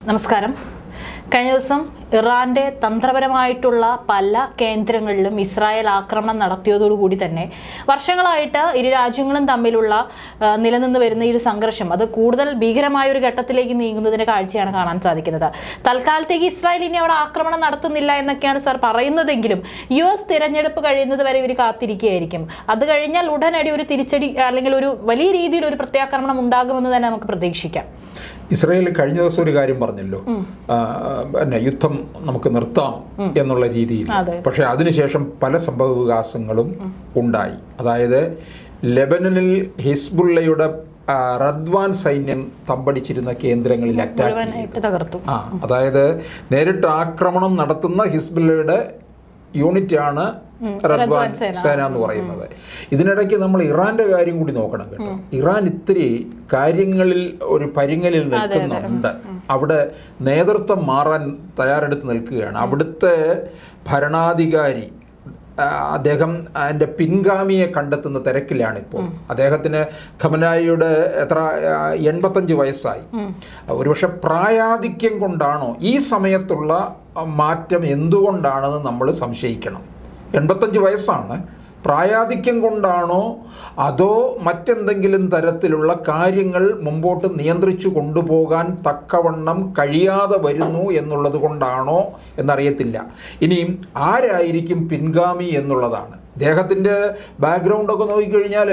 നമസ്കാരം കഴിഞ്ഞ ദിവസം ഇറാന്റെ തന്ത്രപരമായിട്ടുള്ള പല കേന്ദ്രങ്ങളിലും ഇസ്രായേൽ ആക്രമണം നടത്തിയതോടുകൂടി തന്നെ വർഷങ്ങളായിട്ട് ഇരു രാജ്യങ്ങളും തമ്മിലുള്ള ആ, നിലനിന്ന് വരുന്ന ഈ ഒരു സംഘർഷം അത് കൂടുതൽ ഭീകരമായ ഒരു ഘട്ടത്തിലേക്ക് നീങ്ങുന്നതിന്റെ കാഴ്ചയാണ് കാണാൻ സാധിക്കുന്നത് തൽക്കാലത്തേക്ക് ഇസ്രായേൽ ഇനി അവിടെ ആക്രമണം നടത്തുന്നില്ല എന്നൊക്കെയാണ് സാർ പറയുന്നതെങ്കിലും യു എസ് തിരഞ്ഞെടുപ്പ് കഴിയുന്നത് വരെ ഇവർ കാത്തിരിക്കുകയായിരിക്കും അത് കഴിഞ്ഞാൽ ഉടനടി ഒരു തിരിച്ചടി അല്ലെങ്കിൽ ഒരു വലിയ രീതിയിൽ ഒരു പ്രത്യാക്രമണം ഉണ്ടാകുമെന്ന് തന്നെ നമുക്ക് പ്രതീക്ഷിക്കാം ഇസ്രയേൽ കഴിഞ്ഞ ദിവസം ഒരു കാര്യം പറഞ്ഞല്ലോ ആ, പിന്നെ യുദ്ധം നമുക്ക് നിർത്താം എന്നുള്ള രീതിയിൽ അതെ. പക്ഷേ അതിനുശേഷം പല സംഭവ വികാസങ്ങളും ഉണ്ടായി അതായത് ലെബനനിൽ ഹിസ്ബുള്ളയുടെ ആ, റദ്വാൻ സൈന്യം തമ്പടിച്ചിരുന്ന കേന്ദ്രങ്ങളിൽ അറ്റാക്ക് മുഴുവനായിട്ട് തകർത്തു ആ അതായത് നേരിട്ട് ആക്രമണം നടത്തുന്ന ഹിസ്ബുള്ളയുടെ യൂണിറ്റാണ് റദ്വാൻ സേന എന്ന് പറയുന്നത് ഇതിനിടയ്ക്ക് നമ്മൾ ഇറാന്റെ കാര്യം കൂടി നോക്കണം കേട്ടോ ഇറാൻ ഇത്തിരി കാര്യങ്ങളിൽ ഒരു പരിങ്ങലിൽ നിൽക്കുന്നുണ്ട് അവിടെ നേതൃത്വം മാറാൻ തയ്യാറെടുത്ത് നിൽക്കുകയാണ് അവിടുത്തെ ഭരണാധികാരി ആ, അദ്ദേഹം അതിൻ്റെ പിൻഗാമിയെ കണ്ടെത്തുന്ന തിരക്കിലാണ് ഇപ്പോൾ അദ്ദേഹത്തിന് ഖമനായിയുടെ എത്ര ആ, എൺപത്തഞ്ച് വയസ്സായി ഒരുപക്ഷെ പ്രായാധിക്യം കൊണ്ടാണോ ഈ സമയത്തുള്ള ആ, മാറ്റം എന്തുകൊണ്ടാണെന്ന് നമ്മൾ സംശയിക്കണം എൺപത്തഞ്ച് വയസ്സാണ് പ്രായാധിക്യം കൊണ്ടാണോ അതോ മറ്റെന്തെങ്കിലും തരത്തിലുള്ള കാര്യങ്ങൾ മുമ്പോട്ട് നിയന്ത്രിച്ചു കൊണ്ടുപോകാൻ തക്കവണ്ണം കഴിയാതെ വരുന്നു എന്നുള്ളത് കൊണ്ടാണോ എന്നറിയത്തില്ല ഇനിയും ആരായിരിക്കും പിൻഗാമി എന്നുള്ളതാണ് അദ്ദേഹത്തിൻ്റെ ബാക്ക്ഗ്രൗണ്ടൊക്കെ നോക്കിക്കഴിഞ്ഞാൽ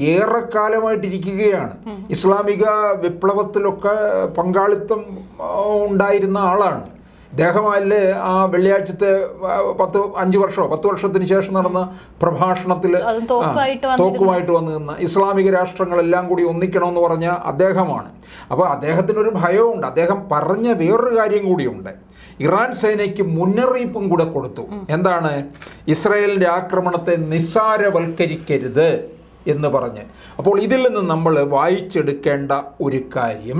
ഏറെക്കാലമായിട്ടിരിക്കുകയാണ് ഇസ്ലാമിക വിപ്ലവത്തിലൊക്കെ പങ്കാളിത്തം ആ, ഉണ്ടായിരുന്ന ആളാണ് ഇദ്ദേഹമല്ലേ ആ വെള്ളിയാഴ്ചത്തെ ആ, പത്ത് അഞ്ച് വർഷമോ പത്ത് വർഷത്തിന് ശേഷം നടന്ന പ്രഭാഷണത്തിൽ അതും തോക്കുമായിട്ട് വന്നിരുന്ന- തോക്കുമായിട്ട് വന്നു നിന്ന ഇസ്ലാമിക രാഷ്ട്രങ്ങളെല്ലാം കൂടി ഒന്നിക്കണമെന്ന് പറഞ്ഞ അദ്ദേഹമാണ് അപ്പോൾ അദ്ദേഹത്തിനൊരു ഭയവുമുണ്ട് അദ്ദേഹം പറഞ്ഞ വേറൊരു കാര്യം കൂടിയുണ്ട് ഇറാൻ സേനയ്ക്ക് മുന്നറിയിപ്പും കൂടെ കൊടുത്തു എന്താണ് ഇസ്രായേലിൻ്റെ ആക്രമണത്തെ നിസ്സാരവൽക്കരിക്കരുത് എന്ന് പറഞ്ഞ് അപ്പോൾ ഇതിൽ നിന്ന് നമ്മൾ വായിച്ചെടുക്കേണ്ട ഒരു കാര്യം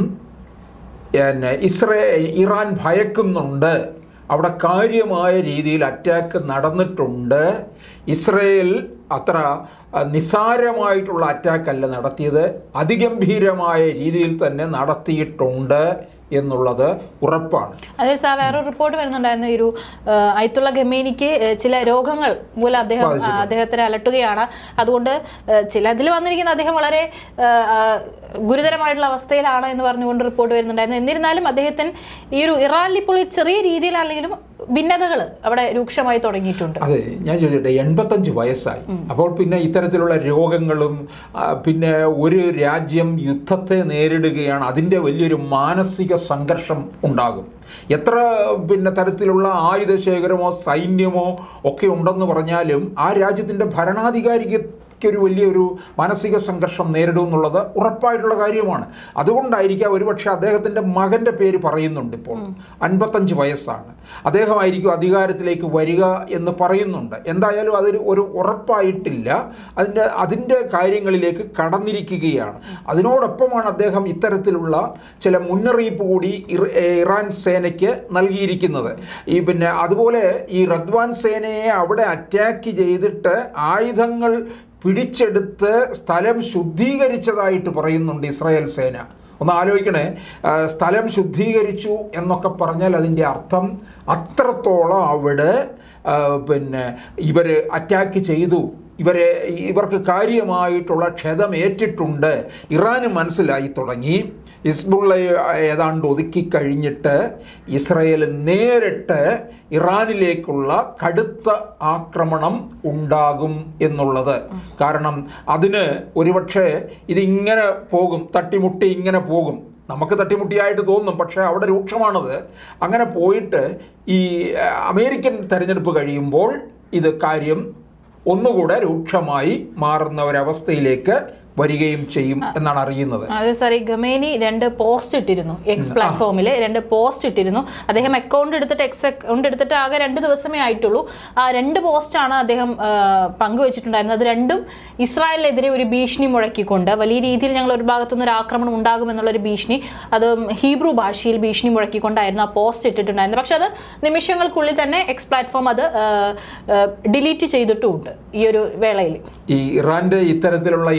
പിന്നെ ഇസ്രേ ഇറാൻ ഭയക്കുന്നുണ്ട് അവിടെ കാര്യമായ രീതിയിൽ അറ്റാക്ക് നടന്നിട്ടുണ്ട് ഇസ്രയേൽ അത്ര ആ, നിസ്സാരമായിട്ടുള്ള അറ്റാക്കല്ല നടത്തിയത് അതിഗംഭീരമായ രീതിയിൽ തന്നെ നടത്തിയിട്ടുണ്ട് എന്നുള്ളത് ഉറപ്പാണ് അതെ സാർ വേറൊരു റിപ്പോർട്ട് വരുന്നുണ്ടായിരുന്നു ഈ ഒരു ആ, അയത്തുള്ള ഗമേനിക്ക് ആ, ചില രോഗങ്ങൾ മൂലം അദ്ദേഹം ആ, അദ്ദേഹത്തിനെ അലട്ടുകയാണ് അതുകൊണ്ട് ആ, ചില ഇതിൽ വന്നിരിക്കുന്ന അദ്ദേഹം വളരെ ആ, ആ, ഗുരുതരമായിട്ടുള്ള അവസ്ഥയിലാണ് എന്ന് പറഞ്ഞുകൊണ്ട് റിപ്പോർട്ട് വരുന്നുണ്ടായിരുന്നു എന്നിരുന്നാലും അദ്ദേഹത്തിന് ഈ ഒരു ഇറാനിൽ ഇപ്പോൾ ഒരു ചെറിയ രീതിയിലാണെങ്കിലും ഭിന്നതകൾ അവിടെ രൂക്ഷമായി തുടങ്ങിയിട്ടുണ്ട് അതെ ഞാൻ ചോദിച്ചോട്ടെ എൺപത്തഞ്ച് വയസ്സായി അപ്പോൾ പിന്നെ ഇത്തരത്തിലുള്ള രോഗങ്ങളും ആ, പിന്നെ ഒരു രാജ്യം യുദ്ധത്തെ നേരിടുകയാണ് അതിൻ്റെ വലിയൊരു മാനസിക സംഘർഷം ഉണ്ടാകും എത്ര പിന്നെ തരത്തിലുള്ള ആയുധശേഖരമോ സൈന്യമോ ഒക്കെ ഉണ്ടെന്ന് പറഞ്ഞാലും ആ രാജ്യത്തിൻ്റെ ഭരണാധികാരിക്ക് ഒരു വലിയൊരു മാനസിക സംഘർഷം നേരിടും എന്നുള്ളത് ഉറപ്പായിട്ടുള്ള കാര്യമാണ് അതുകൊണ്ടായിരിക്കാം ഒരുപക്ഷെ അദ്ദേഹത്തിൻ്റെ മകൻ്റെ പേര് പറയുന്നുണ്ട് ഇപ്പോൾ അൻപത്തഞ്ച് വയസ്സാണ് അദ്ദേഹമായിരിക്കും അധികാരത്തിലേക്ക് വരിക എന്ന് പറയുന്നുണ്ട് എന്തായാലും അതൊരു ഒരു ഉറപ്പായിട്ടില്ല അതിൻ്റെ അതിൻ്റെ കാര്യങ്ങളിലേക്ക് കടന്നിരിക്കുകയാണ് അതിനോടൊപ്പമാണ് അദ്ദേഹം ഇത്തരത്തിലുള്ള ചില മുന്നറിയിപ്പ് കൂടി ഇർ- ഏ, ഇറാൻ സേനയ്ക്ക് നൽകിയിരിക്കുന്നത് ഈ പിന്നെ അതുപോലെ ഈ റദ്വാൻ സേനയെ അവിടെ അറ്റാക്ക് ചെയ്തിട്ട് ആയുധങ്ങൾ പിടിച്ചെടുത്ത് സ്ഥലം ശുദ്ധീകരിച്ചതായിട്ട് പറയുന്നുണ്ട് ഇസ്രായേൽ സേന ഒന്ന് ആലോചിക്കണേ ആ, സ്ഥലം ശുദ്ധീകരിച്ചു എന്നൊക്കെ പറഞ്ഞാൽ അതിൻ്റെ അർത്ഥം അത്രത്തോളം അവിടെ ആ, പിന്നെ ഇവർ അറ്റാക്ക് ചെയ്തു ഇവരെ ഇവർക്ക് കാര്യമായിട്ടുള്ള ക്ഷതം ഏറ്റിട്ടുണ്ട് ഇറാന് മനസ്സിലായി തുടങ്ങി ഹിസ്ബുള്ള ഏതാണ്ട് ഒതുക്കി കഴിഞ്ഞിട്ട് ഇസ്രയേൽ നേരിട്ട് ഇറാനിലേക്കുള്ള കടുത്ത ആക്രമണം ഉണ്ടാകും എന്നുള്ളത് കാരണം അതിന് ഒരുപക്ഷെ ഇതിങ്ങനെ പോകും തട്ടിമുട്ടി ഇങ്ങനെ പോകും നമുക്ക് തട്ടിമുട്ടിയായിട്ട് തോന്നും പക്ഷേ അവിടെ രൂക്ഷമാണത് അങ്ങനെ പോയിട്ട് ഈ ആ, അമേരിക്കൻ തെരഞ്ഞെടുപ്പ് കഴിയുമ്പോൾ ഇത് കാര്യം ഒന്നുകൂടെ രൂക്ഷമായി മാറുന്ന ഒരവസ്ഥയിലേക്ക് വരികയും ചെയ്യും എന്നാണ് അറിയുന്നത് അതെ സാർ ഈ ഗമേനി രണ്ട് പോസ്റ്റ് ഇട്ടിരുന്നു എക്സ് പ്ലാറ്റ്ഫോമിൽ രണ്ട് പോസ്റ്റ് ഇട്ടിരുന്നു അദ്ദേഹം അക്കൗണ്ട് എടുത്തിട്ട് എക്സ് അക്കൗണ്ട് എടുത്തിട്ട് ആകെ രണ്ട് ദിവസമേ ആയിട്ടുള്ളൂ ആ രണ്ട് പോസ്റ്റാണ് അദ്ദേഹം ആ, പങ്കുവച്ചിട്ടുണ്ടായിരുന്നത് അത് രണ്ടും ഇസ്രായേലിനെതിരെ ഒരു ഭീഷണി മുഴക്കിക്കൊണ്ട് വലിയ രീതിയിൽ ഞങ്ങൾ ഒരു ഭാഗത്തുനിന്ന് ഒരു ആക്രമണം ഉണ്ടാകുമെന്നുള്ളൊരു ഭീഷണി അത് ഹീബ്രു ഭാഷയിൽ ഭീഷണി മുഴക്കിക്കൊണ്ടായിരുന്നു ആ പോസ്റ്റ് ഇട്ടിട്ടുണ്ടായിരുന്നത് പക്ഷെ അത് നിമിഷങ്ങൾക്കുള്ളിൽ തന്നെ എക്സ് പ്ലാറ്റ്ഫോം അത് ഡിലീറ്റ് ചെയ്തിട്ടുമുണ്ട് ഈ ഒരു വേളയിൽ ഈ ഇറാന്റെ ഇത്തരത്തിലുള്ള ഈ ഹൈടെക്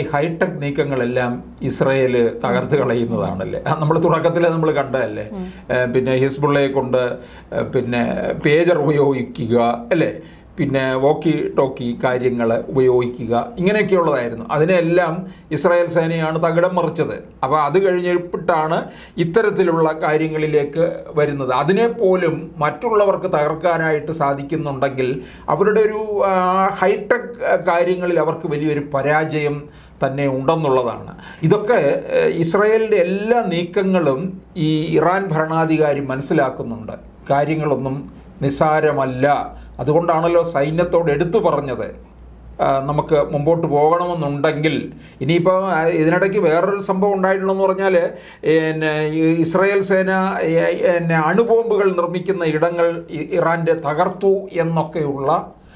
ഹൈടെക് നീക്കങ്ങളെല്ലാം ഇസ്രയേൽ തകർത്ത് കളയുന്നതാണല്ലേ നമ്മൾ തുടക്കത്തിൽ നമ്മൾ കണ്ടതല്ലേ ഏ, പിന്നെ ഹിസ്ബുള്ളയെ കൊണ്ട് ഏ, പിന്നെ പേജർ ഉപയോഗിക്കുക അല്ലേ പിന്നെ വോക്കി ടോക്കി കാര്യങ്ങൾ ഉപയോഗിക്കുക ഇങ്ങനെയൊക്കെയുള്ളതായിരുന്നു അതിനെല്ലാം ഇസ്രായേൽ സേനയാണ് തകിടം മറിച്ചത് അപ്പോൾ അത് കഴിഞ്ഞിട്ടാണ് ഇത്തരത്തിലുള്ള കാര്യങ്ങളിലേക്ക് വരുന്നത് അതിനെപ്പോലും മറ്റുള്ളവർക്ക് തകർക്കാനായിട്ട് സാധിക്കുന്നുണ്ടെങ്കിൽ അവരുടെ ഒരു ആ, ഹൈടെക് കാര്യങ്ങളിൽ അവർക്ക് വലിയൊരു പരാജയം തന്നെ ഉണ്ടെന്നുള്ളതാണ് ഇതൊക്കെ ഏഹ്, ഇസ്രായേലിൻ്റെ എല്ലാ നീക്കങ്ങളും ഈ ഇറാൻ ഭരണാധികാരി മനസ്സിലാക്കുന്നുണ്ട് കാര്യങ്ങളൊന്നും നിസ്സാരമല്ല അതുകൊണ്ടാണല്ലോ സൈന്യത്തോട് എടുത്തു പറഞ്ഞത് ആ, നമുക്ക് മുമ്പോട്ട് പോകണമെന്നുണ്ടെങ്കിൽ ഇനിയിപ്പോൾ ആ, ഇതിനിടയ്ക്ക് വേറൊരു സംഭവം ഉണ്ടായിട്ടുള്ളതെന്ന് പറഞ്ഞാൽ പിന്നെ ഈ ഇസ്രായേൽ സേന ഏ, പിന്നെ അണുബോംബുകൾ നിർമ്മിക്കുന്ന ഇടങ്ങൾ ഇ- ഇറാൻ്റെ തകർത്തു എന്നൊക്കെയുള്ള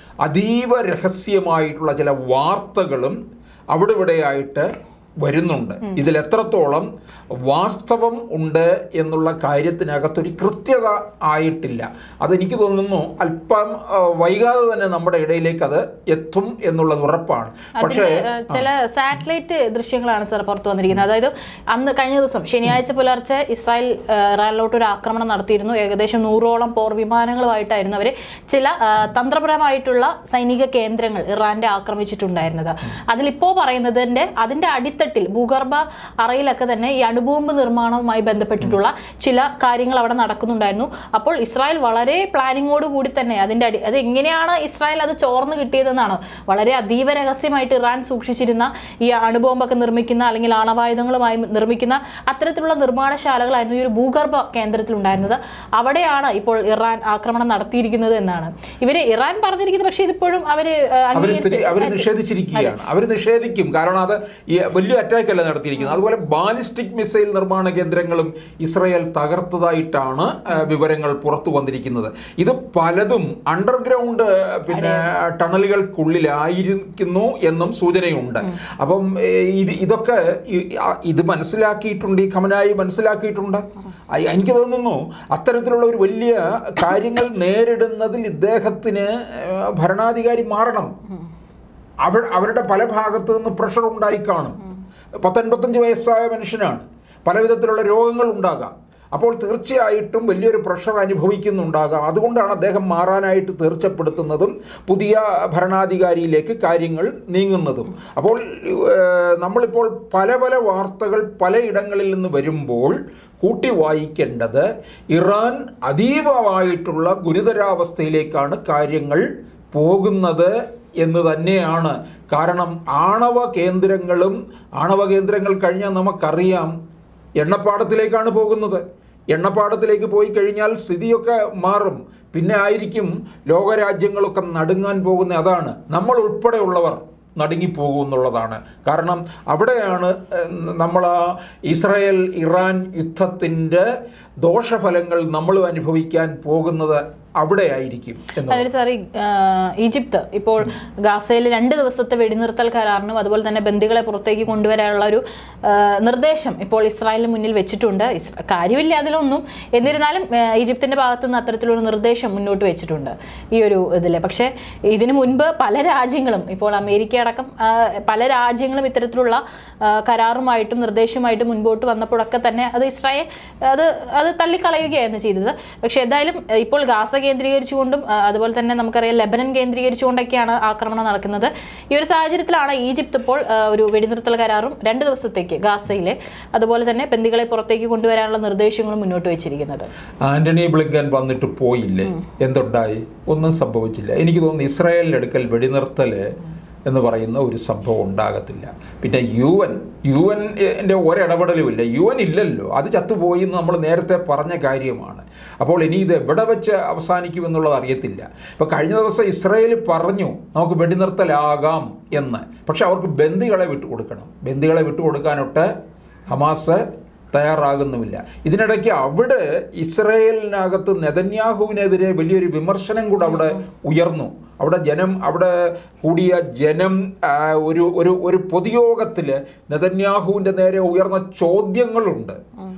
അതീവ രഹസ്യമായിട്ടുള്ള ചില വാർത്തകളും അവിടെ ഇവിടെയായിട്ട് വരുന്നുണ്ട് ഇതിൽ എത്രത്തോളം വാസ്തവം ഉണ്ട് എന്നുള്ള കാര്യത്തിനകത്തൊരു കൃത്യത ആയിട്ടില്ല അതെനിക്ക് തോന്നുന്നു അല്പം ആ, വൈകാതെ തന്നെ നമ്മുടെ ഇടയിലേക്ക് അത് എത്തും എന്നുള്ളത് ഉറപ്പാണ് പക്ഷേ അതിന്റെ, ഏഹ്, ചില സാറ്റലൈറ്റ് ദൃശ്യങ്ങളാണ് സർ പുറത്തു വന്നിരിക്കുന്നത് അതായത് അന്ന് കഴിഞ്ഞ ദിവസം ശനിയാഴ്ച പുലർച്ചെ ഇസ്രായേൽ ഏഹ്, ഇറാനിലോട്ട് ഒരു ആക്രമണം നടത്തിയിരുന്നു ഏകദേശം നൂറോളം പോർ വിമാനങ്ങളുമായിട്ടായിരുന്നു അവർ ചില ഏഹ്, തന്ത്രപരമായിട്ടുള്ള സൈനിക കേന്ദ്രങ്ങൾ ഇറാന്റെ ആക്രമിച്ചിട്ടുണ്ടായിരുന്നത് അതിലിപ്പോ പറയുന്നതിന്റെ അതിന്റെ അടിത്തട്ടിൽ ഭൂഗർഭ അറയിലൊക്കെ തന്നെ ഈ അണുബോംബ് നിർമ്മാണവുമായി ബന്ധപ്പെട്ടിട്ടുള്ള ചില കാര്യങ്ങൾ അവിടെ നടക്കുന്നുണ്ടായിരുന്നു അപ്പോൾ ഇസ്രായേൽ വളരെ പ്ലാനിങ്ങോട് കൂടി തന്നെ അതിന്റെ അടി അത് എങ്ങനെയാണ് ഇസ്രായേൽ അത് ചോർന്ന് കിട്ടിയതെന്നാണ് വളരെ അതീവ രഹസ്യമായിട്ട് ഇറാൻ സൂക്ഷിച്ചിരുന്ന ഈ അണുബോംബൊക്കെ നിർമ്മിക്കുന്ന അല്ലെങ്കിൽ ആണവായുധങ്ങളുമായി നിർമ്മിക്കുന്ന അത്തരത്തിലുള്ള നിർമ്മാണശാലകളായിരുന്നു ഈ ഒരു ഭൂഗർഭ കേന്ദ്രത്തിലുണ്ടായിരുന്നത് അവിടെയാണ് ഇപ്പോൾ ഇറാൻ ആക്രമണം നടത്തിയിരിക്കുന്നത് എന്നാണ് ഇവര് ഇറാൻ പറഞ്ഞിരിക്കുന്നത് പക്ഷേ ഇതിപ്പോഴും അവര് ഏഹ്, അവർ സ്ഥിതി അവർ അംഗീകരിച്ച് നിഷേധിച്ചിരിക്കുകയാണ് അവർ നിഷേധിക്കും കാരണം അത് ഈ വലിയ അറ്റാക്ക് അല്ല നടത്തിയിരിക്കുന്നത് അതുപോലെ ബാലിസ്റ്റിക് മിസൈൽ നിർമ്മാണ കേന്ദ്രങ്ങളും ഇസ്രയേൽ തകർത്തതായിട്ടാണ് ആ, വിവരങ്ങൾ പുറത്തു വന്നിരിക്കുന്നത് ഇത് പലതും അണ്ടർഗ്രൗണ്ട് പിന്നെ ടണലുകൾക്കുള്ളിലായിരിക്കുന്നു എന്നും സൂചനയുണ്ട് അപ്പം ഏ, ഇത് ഇതൊക്കെ ഈ- ആ, ഇത് മനസ്സിലാക്കിയിട്ടുണ്ട് ഈ ഖമനായി മനസ്സിലാക്കിയിട്ടുണ്ട് ആ, എനിക്ക് തോന്നുന്നു അത്തരത്തിലുള്ള ഒരു വലിയ കാര്യങ്ങൾ നേരിടുന്നതിൽ ഇദ്ദേഹത്തിന് ഏ, ഭരണാധികാരി മാറണം അവർ അവരുടെ പല ഭാഗത്തു നിന്ന് പ്രഷർ ഉണ്ടായി കാണും പത്തൊൻപത്തഞ്ച് വയസ്സായ മനുഷ്യനാണ് പല വിധത്തിലുള്ള രോഗങ്ങൾ ഉണ്ടാകാം അപ്പോൾ തീർച്ചയായിട്ടും വലിയൊരു പ്രഷർ അനുഭവിക്കുന്നുണ്ടാകാം അതുകൊണ്ടാണ് അദ്ദേഹം മാറാനായിട്ട് തീർച്ചപ്പെടുത്തുന്നതും പുതിയ ഭരണാധികാരിയിലേക്ക് കാര്യങ്ങൾ നീങ്ങുന്നതും അപ്പോൾ ഏഹ്, നമ്മളിപ്പോൾ പല പല വാർത്തകൾ പലയിടങ്ങളിൽ നിന്ന് വരുമ്പോൾ കൂട്ടി വായിക്കേണ്ടത് ഇറാൻ അതീവമായിട്ടുള്ള ഗുരുതരാവസ്ഥയിലേക്കാണ് കാര്യങ്ങൾ പോകുന്നത് എന്ന് തന്നെയാണ് കാരണം ആണവ കേന്ദ്രങ്ങളും ആണവ കേന്ദ്രങ്ങൾ കഴിഞ്ഞാൽ നമുക്കറിയാം എണ്ണപ്പാടത്തിലേക്കാണ് പോകുന്നത് എണ്ണപ്പാടത്തിലേക്ക് പോയി കഴിഞ്ഞാൽ സ്ഥിതിയൊക്കെ മാറും പിന്നെ ആയിരിക്കും ലോകരാജ്യങ്ങളൊക്കെ നടുങ്ങാൻ പോകുന്ന അതാണ് നമ്മൾ ഉൾപ്പെടെയുള്ളവർ നടുങ്ങിപ്പോകും എന്നുള്ളതാണ് കാരണം അവിടെയാണ് നമ്മൾ ആ ഇസ്രായേൽ ഇറാൻ യുദ്ധത്തിൻ്റെ ദോഷഫലങ്ങൾ നമ്മൾ അനുഭവിക്കാൻ പോകുന്നത് അവിടെ ആയിരിക്കും എന്ന് അതിൽ സാർ ഈ, ആ, ഈജിപ്ത് ഇപ്പോൾ ഗാസയിൽ രണ്ട് ദിവസത്തെ വെടിനിർത്തൽ കരാറിനും അതുപോലെ തന്നെ ബന്ദികളെ പുറത്തേക്ക് കൊണ്ടുവരാനുള്ള ഒരു ആ, നിർദ്ദേശം ഇപ്പോൾ ഇസ്രായേലിന് മുന്നിൽ വെച്ചിട്ടുണ്ട് ഇസ്- കാര്യമില്ല അതിലൊന്നും എന്നിരുന്നാലും ആ, ഈജിപ്തിന്റെ ഭാഗത്തു നിന്ന് അത്തരത്തിലൊരു നിർദ്ദേശം മുന്നോട്ട് വെച്ചിട്ടുണ്ട് ഈ ഒരു ഇതിൽ പക്ഷേ ഇതിനു മുൻപ് പല രാജ്യങ്ങളും ഇപ്പോൾ അമേരിക്ക അടക്കം ആ, പല രാജ്യങ്ങളും ഇത്തരത്തിലുള്ള ആ, കരാറുമായിട്ടും നിർദ്ദേശവുമായിട്ടും മുൻപോട്ട് വന്നപ്പോഴൊക്കെ തന്നെ അത് ഇസ്രായേൽ അത് അത് തള്ളിക്കളയുകയായിരുന്നു ചെയ്തത് പക്ഷേ എന്തായാലും ആ, ഇപ്പോൾ ഗാസ കേന്ദ്രീകരിച്ചുകൊണ്ടും ആ, അതുപോലെ തന്നെ നമുക്കറിയാം ലെബനൻ കേന്ദ്രീകരിച്ചുകൊണ്ടൊക്കെയാണ് ആക്രമണം നടക്കുന്നത് ഈ ഒരു സാഹചര്യത്തിലാണ് ഈജിപ്ത് ഇപ്പോൾ ആ, ഒരു വെടിനിർത്തൽ കരാറും രണ്ട് ദിവസത്തേക്ക് ഗാസയിലെ അതുപോലെ തന്നെ ബന്ദികളെ പുറത്തേക്ക് കൊണ്ടുവരാനുള്ള നിർദ്ദേശങ്ങളും മുന്നോട്ട് വെച്ചിരിക്കുന്നത് ആന്റണി ബ്ലിങ്കൻ വന്നിട്ട് പോയില്ലേ എന്തുണ്ടായി ഒന്നും സംഭവിച്ചില്ല എനിക്ക് തോന്നുന്നു ഇസ്രായേലിൻ്റെ അടുക്കൽ വെടിനിർത്തൽ എന്ന് പറയുന്ന ഒരു സംഭവം ഉണ്ടാകത്തില്ല പിന്നെ യു എൻ യു എൻ്റെ ഒരിടപെടലുമില്ല യു എൻ ഇല്ലല്ലോ അത് ചത്തുപോയി എന്ന് നമ്മൾ നേരത്തെ പറഞ്ഞ കാര്യമാണ് അപ്പോൾ ഇനി ഇത് എവിടെ വെച്ച് അവസാനിക്കുമെന്നുള്ളത് അറിയത്തില്ല ഇപ്പോൾ കഴിഞ്ഞ ദിവസം ഇസ്രായേൽ പറഞ്ഞു നമുക്ക് വെടിനിർത്തലാകാം എന്ന് പക്ഷെ അവർക്ക് ബന്ദികളെ വിട്ടുകൊടുക്കണം ബന്ദികളെ വിട്ടുകൊടുക്കാനൊട്ട് ഹമാസ് തയ്യാറാകുന്നുമില്ല ഇതിനിടയ്ക്ക് അവിടെ ഇസ്രയേലിനകത്ത് നെതന്യാഹുവിനെതിരെ വലിയൊരു വിമർശനം കൂടെ അവിടെ ഉയർന്നു അവിടെ ജനം അവിടെ കൂടിയ ജനം ആ, ഒരു ഒരു ഒരു പൊതുയോഗത്തിൽ നെതന്യാഹുവിൻ്റെ നേരെ ഉയർന്ന ചോദ്യങ്ങളുണ്ട്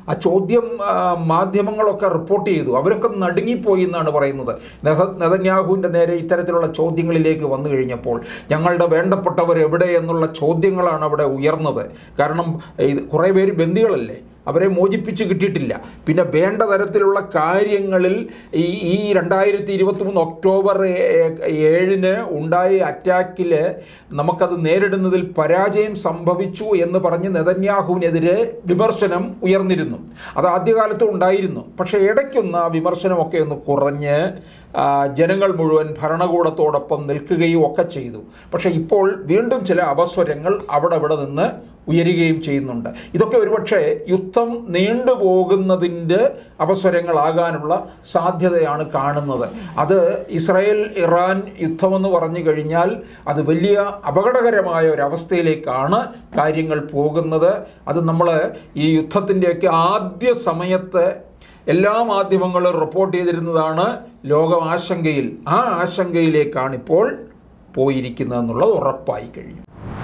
ആ ചോദ്യം ആ, മാധ്യമങ്ങളൊക്കെ റിപ്പോർട്ട് ചെയ്തു അവരൊക്കെ നടുങ്ങിപ്പോയി എന്നാണ് പറയുന്നത് നെഹ- നെതന്യാഹുവിൻ്റെ നേരെ ഇത്തരത്തിലുള്ള ചോദ്യങ്ങളിലേക്ക് വന്നു കഴിഞ്ഞപ്പോൾ ഞങ്ങളുടെ വേണ്ടപ്പെട്ടവർ എവിടെ എന്നുള്ള ചോദ്യങ്ങളാണ് അവിടെ ഉയർന്നത് കാരണം ഇത് കുറേ പേര് ബന്ദികളല്ലേ അവരെ മോചിപ്പിച്ച് കിട്ടിയിട്ടില്ല പിന്നെ വേണ്ട തരത്തിലുള്ള കാര്യങ്ങളിൽ ഈ ഈ രണ്ടായിരത്തി ഇരുപത്തി മൂന്ന് ഒക്ടോബർ ഏ- ഏഴിന് ഉണ്ടായ അറ്റാക്കിൽ നമുക്കത് നേരിടുന്നതിൽ പരാജയം സംഭവിച്ചു എന്ന് പറഞ്ഞ് നെതന്യാഹുവിനെതിരെ വിമർശനം ഉയർന്നിരുന്നു അത് ആദ്യകാലത്ത് ഉണ്ടായിരുന്നു പക്ഷേ ഇടയ്ക്കൊന്ന് ആ വിമർശനമൊക്കെ ഒന്ന് കുറഞ്ഞ് ആ, ജനങ്ങൾ മുഴുവൻ ഭരണകൂടത്തോടൊപ്പം നിൽക്കുകയും ഒക്കെ ചെയ്തു പക്ഷേ ഇപ്പോൾ വീണ്ടും ചില അപസ്വരങ്ങൾ അവിടെ അവിടെ നിന്ന് ഉയരുകയും ചെയ്യുന്നുണ്ട് ഇതൊക്കെ ഒരുപക്ഷെ യുദ്ധം നീണ്ടുപോകുന്നതിൻ്റെ അവസരങ്ങളാകാനുള്ള സാധ്യതയാണ് കാണുന്നത് അത് ഇസ്രായേൽ ഇറാൻ യുദ്ധമെന്ന് പറഞ്ഞു കഴിഞ്ഞാൽ അത് വലിയ അപകടകരമായ ഒരവസ്ഥയിലേക്കാണ് കാര്യങ്ങൾ പോകുന്നത് അത് നമ്മൾ ഈ യുദ്ധത്തിൻ്റെയൊക്കെ ആദ്യ സമയത്ത് എല്ലാ മാധ്യമങ്ങളും റിപ്പോർട്ട് ചെയ്തിരുന്നതാണ് ലോകം ആശങ്കയിൽ ആ ആശങ്കയിലേക്കാണ് ഇപ്പോൾ പോയിരിക്കുന്നതെന്നുള്ളത് ഉറപ്പായി കഴിഞ്ഞു